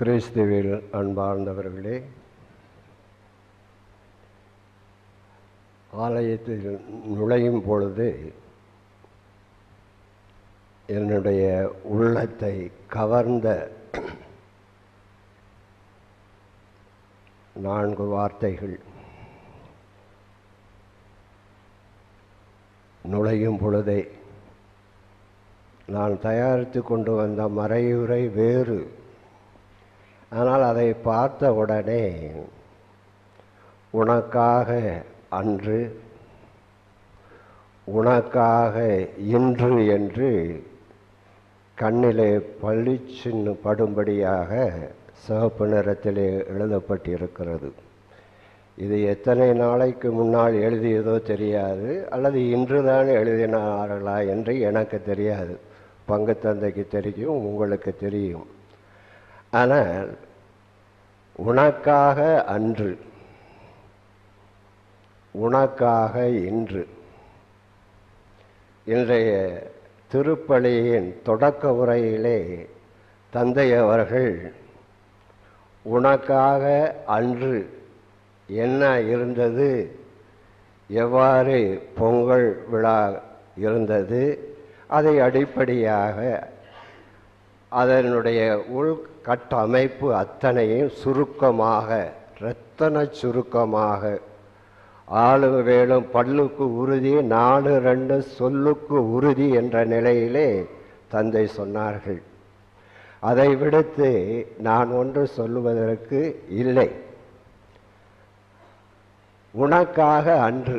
கிறிஸ்துவில் அன்பார்ந்தவர்களே ஆலயத்தில் நுழையும் பொழுது என்னுடைய உள்ளத்தை கவர்ந்த நான்கு வார்த்தைகள் நுழையும் பொழுதே நான் தயாரித்து கொண்டு வந்த மறையுரை வேறு ஆனால் அதை பார்த்த உடனே உனக்காக அன்று உனக்காக இன்று என்று கண்ணிலே பளிச்சின்னு படும்படியாக சிவப்பு நிறத்திலே எழுதப்பட்டிருக்கிறது இது எத்தனை நாளைக்கு முன்னால் எழுதியதோ தெரியாது அல்லது இன்று தான் எழுதினார்களா என்று எனக்கு தெரியாது பங்கு தந்தைக்கு தெரியும் உங்களுக்கு தெரியும் ஆனால் உனக்காக அன்று உனக்காக இன்று இன்றைய திருப்பலியின் தொடக்க உரையிலே தந்தை அவர்கள் உனக்காக அன்று என்ன இருந்தது எவ்வாறு பொங்கல் விழா இருந்தது அதை அடிப்படையாக அதனுடைய உள்கட்டமைப்பு அத்தனையும் சுருக்கமாக இரத்தன சுருக்கமாக ஆளு வேலும் பல்லுக்கு உறுதி நாலு ரெண்டு சொல்லுக்கு உறுதி என்ற நிலையிலே தந்தை சொன்னார்கள் அதை விடுத்து நான் ஒன்று சொல்லுவதற்கு இல்லை உனக்காக அன்று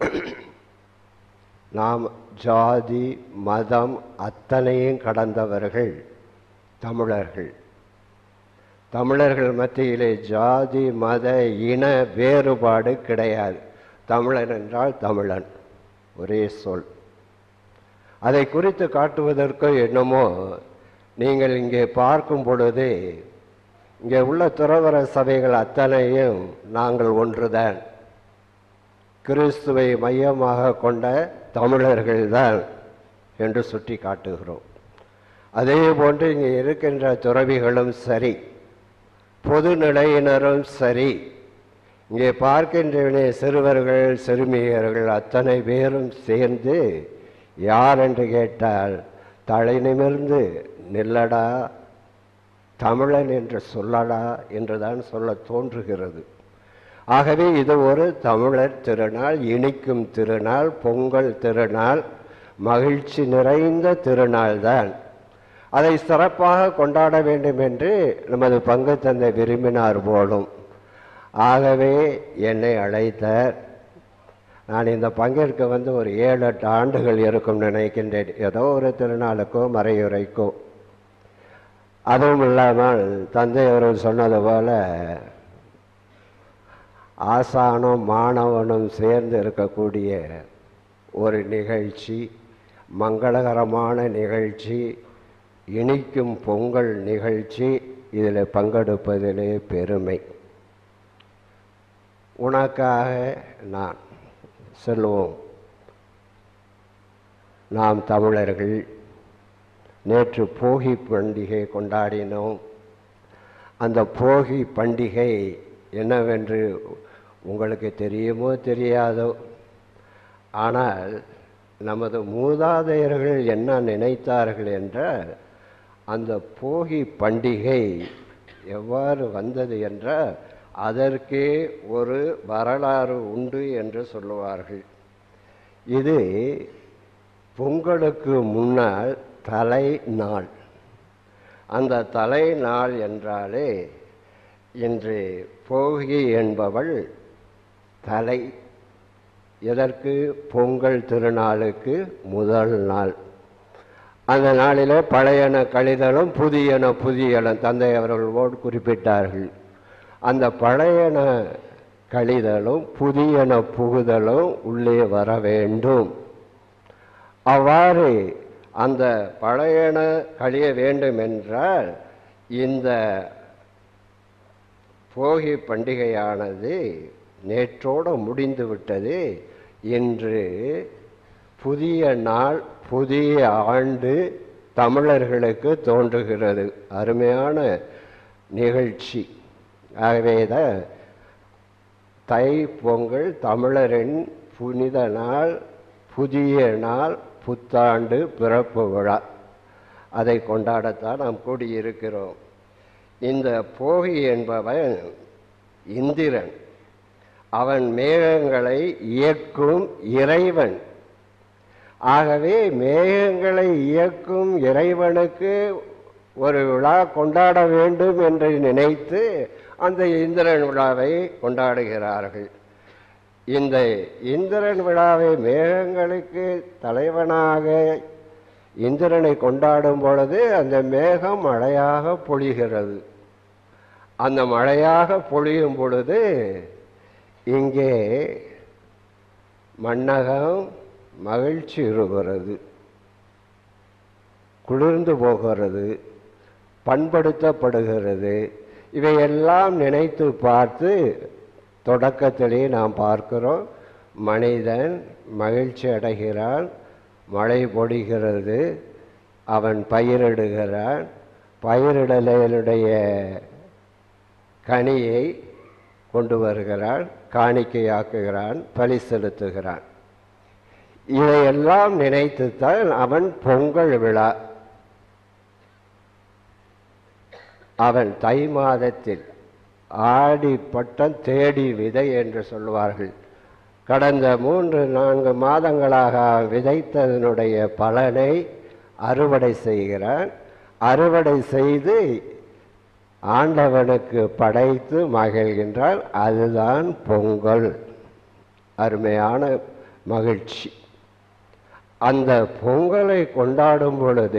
நாம் ஜாதி மதம் அத்தனையும் கடந்தவர்கள் தமிழர்கள் தமிழர்கள் மத்தியிலே ஜாதி மத இன வேறுபாடு கிடையாது தமிழன் என்றால் தமிழன் ஒரே சொல் அதை குறித்து காட்டுவதற்கு என்னமோ நீங்கள் இங்கே பார்க்கும் பொழுது இங்கே உள்ள துறவர சபைகள் அத்தனையும் நாங்கள் ஒன்றுதான் கிறிஸ்துவை மையமாக கொண்ட தமிழர்கள்தான் என்று சுட்டி காட்டுகிறோம் அதே போன்று இங்கே இருக்கின்ற துறவிகளும் சரி பொது நிலையினரும் சரி இங்கே பார்க்கின்ற சிறுவர்கள் சிறுமியர்கள் அத்தனை பேரும் சேர்ந்து யார் என்று கேட்டால் தலை நிமிர்ந்து நில்லடா தமிழன் என்று சொல்லடா என்றுதான் சொல்ல தோன்றுகிறது ஆகவே இது ஒரு தமிழர் திருநாள் இனிக்கும் திருநாள் பொங்கல் திருநாள் மகிழ்ச்சி நிறைந்த திருநாள் தான் அதை சிறப்பாக கொண்டாட வேண்டும் என்று நமது பங்கு தந்தை விரும்பினார் போலும் ஆகவே என்னை அழைத்தார் நான் இந்த பங்கேற்க வந்து ஒரு ஏழு எட்டு ஆண்டுகள் இருக்கும் நினைக்கின்றேன் ஏதோ ஒரு திருநாளுக்கோ மறையுறைக்கோ அதுவும் இல்லாமல் தந்தை அவர்கள் சொன்னது போல ஆசானும் மாணவனும் சேர்ந்து இருக்கக்கூடிய ஒரு நிகழ்ச்சி மங்களகரமான நிகழ்ச்சி இனிக்கும் பொங்கல் நிகழ்ச்சி இதில் பங்கெடுப்பதிலே பெருமை உனக்காக நான் சொல்லுவோம் நாம் தமிழர்கள் நேற்று போகி பண்டிகை கொண்டாடினோம் அந்த போகி பண்டிகை என்னவென்று உங்களுக்கு தெரியுமோ தெரியாதோ ஆனால் நமது மூதாதையர்கள் என்ன நினைத்தார்கள் என்றால் அந்த போகி பண்டிகை எவ்வாறு வந்தது என்றால் அதற்கே ஒரு வரலாறு உண்டு என்று சொல்லுவார்கள் இது பொங்கலுக்கு முன்னால் தலை நாள் அந்த தலை நாள் என்றாலே இன்று போகி என்பவள் தலை எதற்கு பொங்கல் திருநாளுக்கு முதல் நாள் அந்த நாளில் பழையன கழிதலும் புதியன புதியன தந்தை அவர்களோடு குறிப்பிட்டார்கள் அந்த பழையன கழிதலும் புதியன புகுதலும் உள்ளே வர வேண்டும் அவ்வாறு அந்த பழையன கழிய வேண்டும் என்றால் இந்த போகி பண்டிகையானது நேற்றோடு முடிந்து விட்டது இன்று புதிய நாள் புதிய ஆண்டு தமிழர்களுக்கு தோன்றுகிறது அருமையான நிகழ்ச்சி ஆகவே தான் தை பொங்கல் தமிழரின் புனித நாள் புதிய நாள் புத்தாண்டு பிறப்பு விழா அதை கொண்டாடத்தான் நாம் கூடியிருக்கிறோம் இந்த போகி என்பவன் இந்திரன் அவன் மேகங்களை இயக்கும் இறைவன் ஆகவே மேகங்களை இயக்கும் இறைவனுக்கு ஒரு விழா கொண்டாட வேண்டும் என்று நினைத்து அந்த இந்திரன் விழாவை கொண்டாடுகிறார்கள் இந்த இந்திரன் விழாவை மேகங்களுக்கு தலைவனாக இந்திரனை கொண்டாடும் பொழுது அந்த மேகம் மழையாக பொழிகிறது அந்த மழையாக பொழியும் பொழுது இங்கே மன்னகம் மகிழ்ச்சி இருக்கிறது குளிர்ந்து போகிறது பண்படுத்தப்படுகிறது இவையெல்லாம் நினைத்து பார்த்து தொடக்கத்திலே நாம் பார்க்கிறோம் மனிதன் மகிழ்ச்சி அடைகிறான் மழை பொழிகிறது அவன் பயிரிடுகிறான் பயிரிடலுடைய கனியை கொண்டு வருகிறான் காணிக்கையாக்குகிறான் பலி செலுத்துகிறான் இதையெல்லாம் நினைத்துத்தான் அவன் பொங்கல் விழா அவன் தை மாதத்தில் ஆடி பட்டம் தேடி விதை என்று சொல்வார்கள் கடந்த மூன்று நான்கு மாதங்களாக விதைத்ததனுடைய பலனை அறுவடை செய்கிறான் அறுவடை செய்து ஆண்டவனுக்கு படைத்து மகிழ்கின்றான் அதுதான் பொங்கல் அருமையான மகிழ்ச்சி அந்த பொங்கலை கொண்டாடும் பொழுது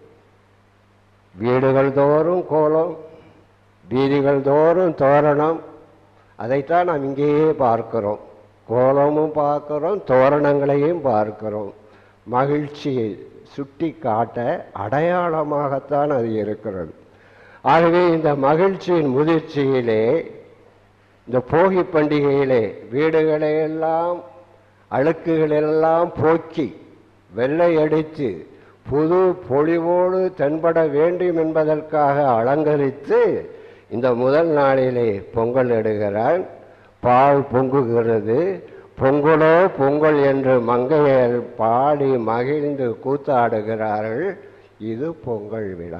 வீடுகள் தோறும் கோலம் வீதிகள் தோறும் தோரணம் அதைத்தான் நாம் இங்கேயே பார்க்கிறோம் கோலமும் பார்க்கிறோம் தோரணங்களையும் பார்க்கிறோம் மகிழ்ச்சியை சுட்டி காட்ட அடையாளமாகத்தான் அது இருக்கிறது ஆகவே இந்த மகிழ்ச்சியின் முதிர்ச்சியிலே இந்த போகி பண்டிகையிலே வீடுகளை எல்லாம் அழுக்குகளெல்லாம் போக்கி வெள்ளை அடித்து புது பொலிவோடு தென்பட வேண்டும் என்பதற்காக அலங்கரித்து இந்த முதல் நாளிலே பொங்கல் இடுகிறான் பால் பொங்குகிறது பொங்கலோ பொங்கல் என்று மங்கையர் பாடி மகிழ்ந்து கூத்தாடுகிறார்கள் இது பொங்கல் விழா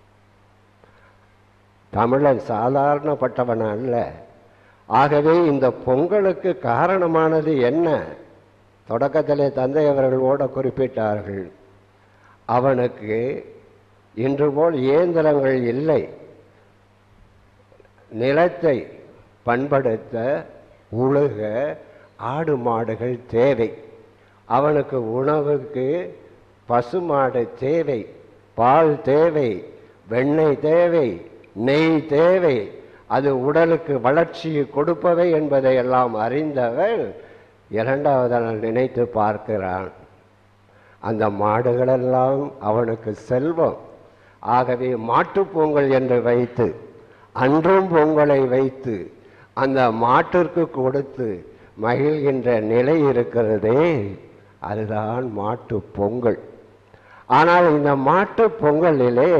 தமிழன் சாதாரணப்பட்டவன் அல்ல ஆகவே இந்த பொங்கலுக்கு காரணமானது என்ன தொடக்கத்திலே தந்தை அவர்கள் ஓட குறிப்பிட்டார்கள் அவனுக்கு இன்று போல் இயந்திரங்கள் இல்லை நிலத்தை பண்படுத்த உழுக ஆடு மாடுகள் தேவை அவனுக்கு உணவுக்கு பசுமாடு தேவை பால் தேவை வெண்ணெய் தேவை நெய் தேவை அது உடலுக்கு வளர்ச்சியை கொடுப்பவை என்பதை எல்லாம் அறிந்தவன் இரண்டாவது நாள் நினைத்து பார்க்கிறான் அந்த மாடுகளெல்லாம் அவனுக்கு செல்வம் ஆகவே மாட்டுப் பொங்கல் என்று வைத்து அன்றும் பொங்கலை வைத்து அந்த மாட்டிற்கு கொடுத்து மகிழ்கின்ற நிலை இருக்கிறதே அதுதான் மாட்டு பொங்கல் ஆனால் இந்த மாட்டு பொங்கலிலே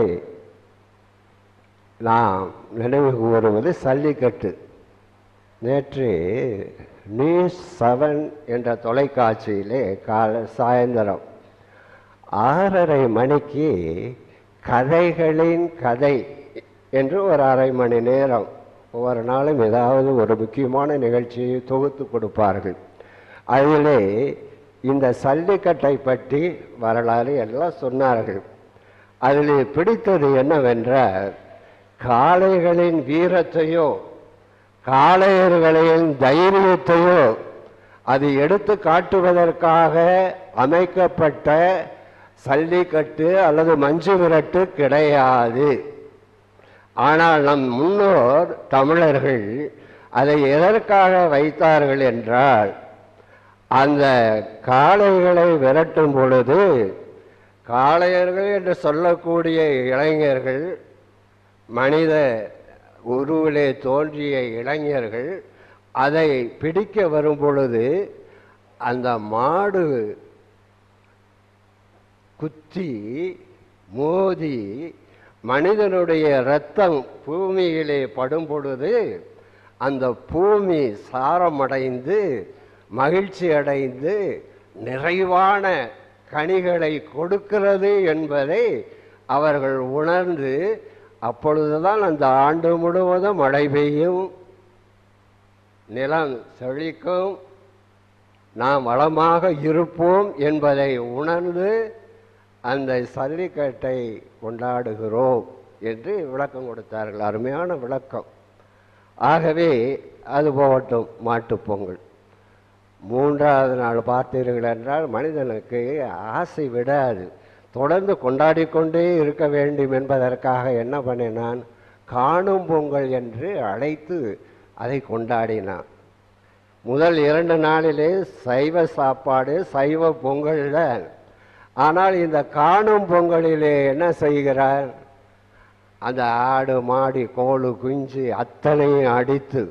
நாம் நினைவு கூறுவது சல்லிக்கட்டு நேற்று நியூஸ் செவன் என்ற தொலைக்காட்சியிலே கால சாயந்தரம் ஆறரை மணிக்கு கதைகளின் கதை என்று ஒரு அரை மணி நேரம் ஒவ்வொரு நாளும் ஏதாவது ஒரு முக்கியமான நிகழ்ச்சியை தொகுத்து கொடுப்பார்கள் அதிலே இந்த சல்லிக்கட்டை பற்றி வரலாறு எல்லாம் சொன்னார்கள் அதில் பிடித்தது என்னவென்றால் காளைகளின் வீரத்தையோ காளையர்களின் தைரியத்தையோ அது எடுத்து காட்டுவதற்காக அமைக்கப்பட்ட சல்லிக்கட்டு அல்லது மஞ்சு விரட்டு கிடையாது ஆனால் நம் முன்னோர் தமிழர்கள் அதை எதற்காக வைத்தார்கள் என்றால் அந்த காளைகளை விரட்டும் பொழுது காளையர்கள் என்று சொல்லக்கூடிய இளைஞர்கள் மனித உருவிலே தோன்றிய இளைஞர்கள் அதை பிடிக்க வரும் பொழுது அந்த மாடு குத்தி மோதி மனிதனுடைய இரத்தம் பூமியிலே படும் பொழுது அந்த பூமி சாரமடைந்து மகிழ்ச்சி அடைந்து நிறைவான கனிகளை கொடுக்கிறது என்பதை அவர்கள் உணர்ந்து அப்பொழுதுதான் அந்த ஆண்டு முழுவதும் மழை பெய்யும் நிலம் செழிக்கும் நாம் வளமாக இருப்போம் என்பதை உணர்ந்து அந்த சல்லிக்கட்டை கொண்டாடுகிறோம் என்று விளக்கம் கொடுத்தார்கள் அருமையான விளக்கம் ஆகவே அது போகட்டும் மாட்டுப் பொங்கல் மூன்றாவது நாள் பார்த்தீர்கள் என்றால் மனிதனுக்கு ஆசை விடாது தொடர்ந்து கொண்டாடி கொண்டே இருக்க வேண்டும் என்பதற்காக என்ன பண்ணினான் காணும் பொங்கல் என்று அழைத்து அதை கொண்டாடினான் முதல் இரண்டு நாளிலே சைவ சாப்பாடு சைவ பொங்கல் தான் ஆனால் இந்த காணும் பொங்கலிலே என்ன செய்கிறார் அந்த ஆடு மாடி கோழு குஞ்சு அத்தனையும் அடித்து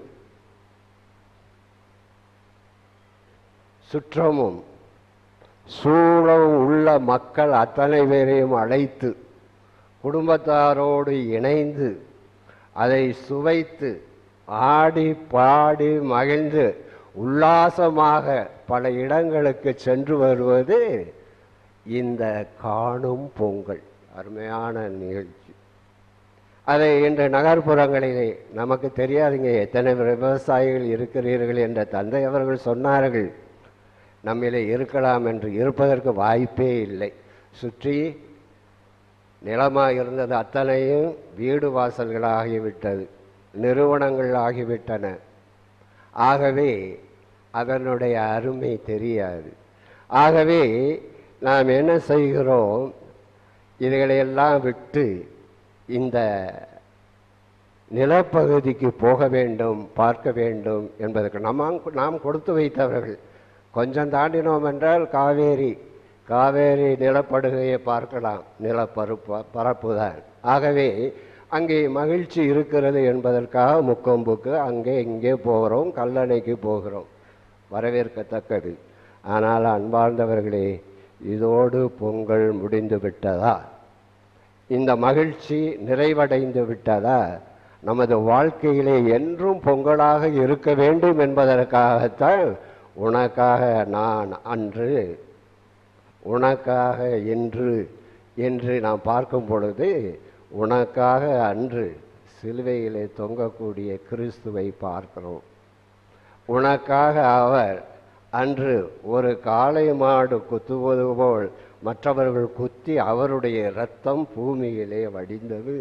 சுற்றமும் சூழவும் உள்ள மக்கள் அத்தனை பேரையும் அழைத்து குடும்பத்தாரோடு இணைந்து அதை சுவைத்து ஆடி பாடி மகிழ்ந்து உல்லாசமாக பல இடங்களுக்கு சென்று வருவது இந்த காணும் பொங்கல் அருமையான நிகழ்ச்சி அதை இன்று நகர்ப்புறங்களிலே நமக்கு தெரியாதுங்க எத்தனை விவசாயிகள் இருக்கிறீர்கள் என்ற தந்தை அவர்கள் சொன்னார்கள் நம்மிலே இருக்கலாம் என்று இருப்பதற்கு வாய்ப்பே இல்லை சுற்றி நிலமாக இருந்தது அத்தனையும் வீடு வாசல்கள் ஆகிவிட்டது நிறுவனங்கள் ஆகிவிட்டன ஆகவே அதனுடைய அருமை தெரியாது ஆகவே நாம் என்ன செய்கிறோம் இதுகளையெல்லாம் விட்டு இந்த நிலப்பகுதிக்கு போக வேண்டும் பார்க்க வேண்டும் என்பதற்கு நம்ம நாம் கொடுத்து வைத்தவர்கள் கொஞ்சம் தாண்டினோம் என்றால் காவேரி காவேரி நிலப்படுகையை பார்க்கலாம் நிலப்பரப்பு பரப்பு தான் ஆகவே அங்கே மகிழ்ச்சி இருக்கிறது என்பதற்காக முக்கொம்புக்கு அங்கே இங்கே போகிறோம் கல்லணைக்கு போகிறோம் வரவேற்கத்தக்கது ஆனால் அன்பார்ந்தவர்களே இதோடு பொங்கல் முடிந்து விட்டதா இந்த மகிழ்ச்சி நிறைவடைந்து விட்டதா நமது வாழ்க்கையிலே என்றும் பொங்கலாக இருக்க வேண்டும் என்பதற்காகத்தான் உனக்காக நான் அன்று உனக்காக என்று என்று நாம் பார்க்கும் பொழுது உனக்காக அன்று சிலுவையிலே தொங்கக்கூடிய கிறிஸ்துவை பார்க்கிறோம் உனக்காக அவர் அன்று ஒரு காளை மாடு குத்துவது போல் மற்றவர்கள் குத்தி அவருடைய இரத்தம் பூமியிலே வடிந்தது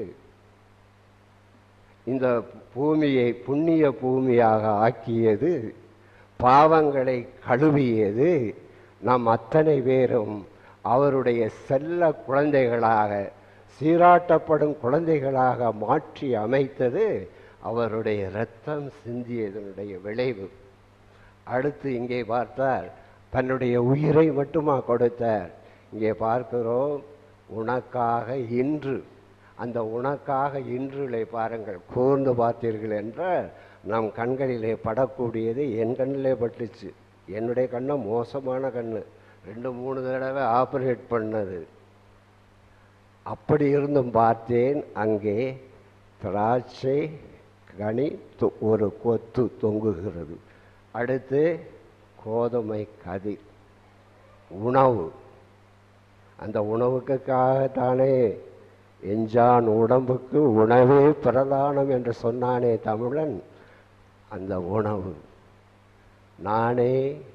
இந்த பூமியை புண்ணிய பூமியாக ஆக்கியது பாவங்களை கழுவியது நாம் அத்தனை பேரும் அவருடைய செல்ல குழந்தைகளாக சீராட்டப்படும் குழந்தைகளாக மாற்றி அமைத்தது அவருடைய இரத்தம் சிந்தியதனுடைய விளைவு அடுத்து இங்கே பார்த்தார் தன்னுடைய உயிரை மட்டுமா கொடுத்தார் இங்கே பார்க்கிறோம் உனக்காக இன்று அந்த உனக்காக இன்றுலை பாருங்கள் கூர்ந்து பார்த்தீர்கள் என்றால் நம் கண்களிலே படக்கூடியது என் கண்ணிலே பட்டுச்சு என்னுடைய கண்ணை மோசமான கண்ணு ரெண்டு மூணு தடவை ஆப்ரேட் பண்ணது அப்படி இருந்தும் பார்த்தேன் அங்கே திராட்சை கனி தொ- ஒரு கொத்து தொங்குகிறது அடுத்து கோதுமை கதிர் உணவு அந்த உணவுக்காகத்தானே எஞ்சான் உடம்புக்கு உணவே பிரதானம் என்று சொன்னானே தமிழன் அந்த உணவு நானே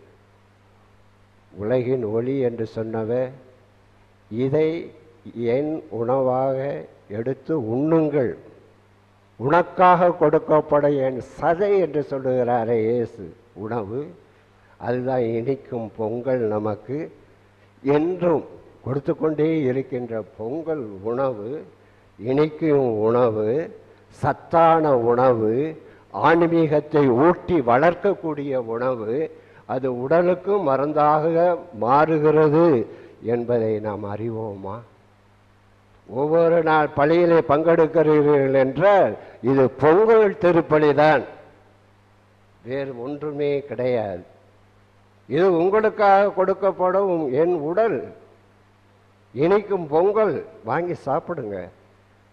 உலகின் ஒளி என்று சொன்னவ இதை என் உணவாக எடுத்து உண்ணுங்கள் உனக்காக கொடுக்கப்பட என் சதை என்று சொல்லுகிறாரே இயேசு உணவு அதுதான் இனிக்கும் பொங்கல் நமக்கு என்றும் கொடுத்து கொண்டே இருக்கின்ற பொங்கல் உணவு இனிக்கும் உணவு சத்தான உணவு ஆன்மீகத்தை ஊட்டி வளர்க்கக்கூடிய உணவு அது உடலுக்கும் மருந்தாக மாறுகிறது என்பதை நாம் அறிவோமா ஒவ்வொரு நாள் பலியிலே பங்கெடுக்கிறீர்கள் என்றால் இது பொங்கல் திருப்பலி தான் வேறு ஒன்றுமே கிடையாது இது உங்களுக்காக கொடுக்கப்படும் என் உடல் இனிக்கும் பொங்கல் வாங்கி சாப்பிடுங்க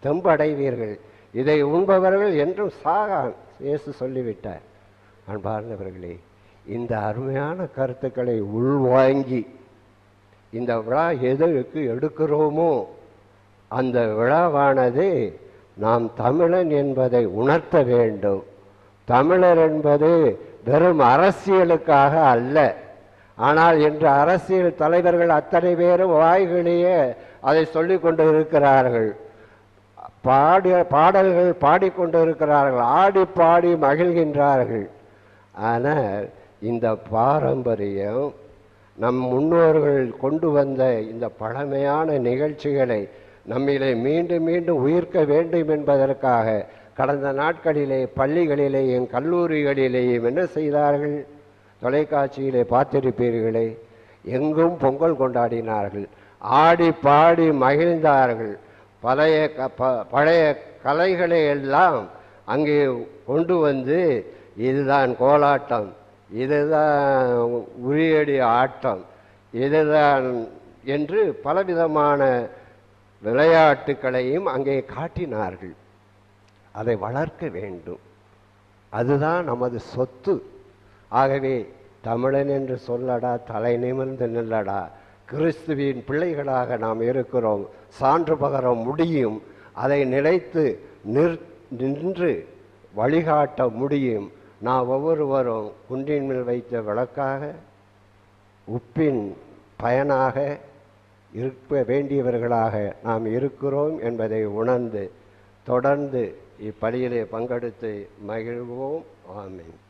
தெம்படைவீர்கள் இதை உண்பவர்கள் என்றும் சாகான் இயேசு சொல்லிவிட்டார் அன்பார்ந்தவர்களே இந்த அருமையான கருத்துக்களை உள்வாங்கி இந்த விழா எதற்கு எடுக்கிறோமோ அந்த விழாவானது நாம் தமிழன் என்பதை உணர்த்த வேண்டும் தமிழர் என்பது வெறும் அரசியலுக்காக அல்ல ஆனால் இன்று அரசியல் தலைவர்கள் அத்தனை பேரும் வாய்களிலேயே அதை சொல்லிக் கொண்டு இருக்கிறார்கள் பாடி பாடல்கள் பாடிக்கொண்டிருக்கிறார்கள் ஆடி பாடி மகிழ்கின்றார்கள் ஆனால் இந்த பாரம்பரியம் நம் முன்னோர்கள் கொண்டு வந்த இந்த பழமையான நிகழ்ச்சிகளை நம்மிலே மீண்டும் மீண்டும் உயிர்க்க வேண்டும் என்பதற்காக கடந்த நாட்களிலே பள்ளிகளிலேயும் கல்லூரிகளிலேயும் என்ன செய்தார்கள் தொலைக்காட்சியிலே பார்த்திருப்பீர்களே எங்கும் பொங்கல் கொண்டாடினார்கள் ஆடி பாடி மகிழ்ந்தார்கள் பழைய க ப- பழைய கலைகளை எல்லாம் அங்கே கொண்டு வந்து இதுதான் கோலாட்டம் இதுதான் உரியடி ஆட்டம் இதுதான் என்று பலவிதமான விளையாட்டுக்களையும் அங்கே காட்டினார்கள் அதை வளர்க்க வேண்டும் அதுதான் நமது சொத்து ஆகவே தமிழன் என்று சொல்லடா தலை நிமிர்ந்து நில்லடா கிறிஸ்துவின் பிள்ளைகளாக நாம் இருக்கிறோம் சான்று பகர முடியும் அதை நிலைத்து நிற் நின்று வழிகாட்ட முடியும் நாம் ஒவ்வொருவரும் குன்றின் மேல் வைத்த விளக்காக உப்பின் பயனாக இருக்க வேண்டியவர்களாக நாம் இருக்கிறோம் என்பதை உணர்ந்து தொடர்ந்து இப்பணியிலே பங்கெடுத்து மகிழ்வோம் ஆமென்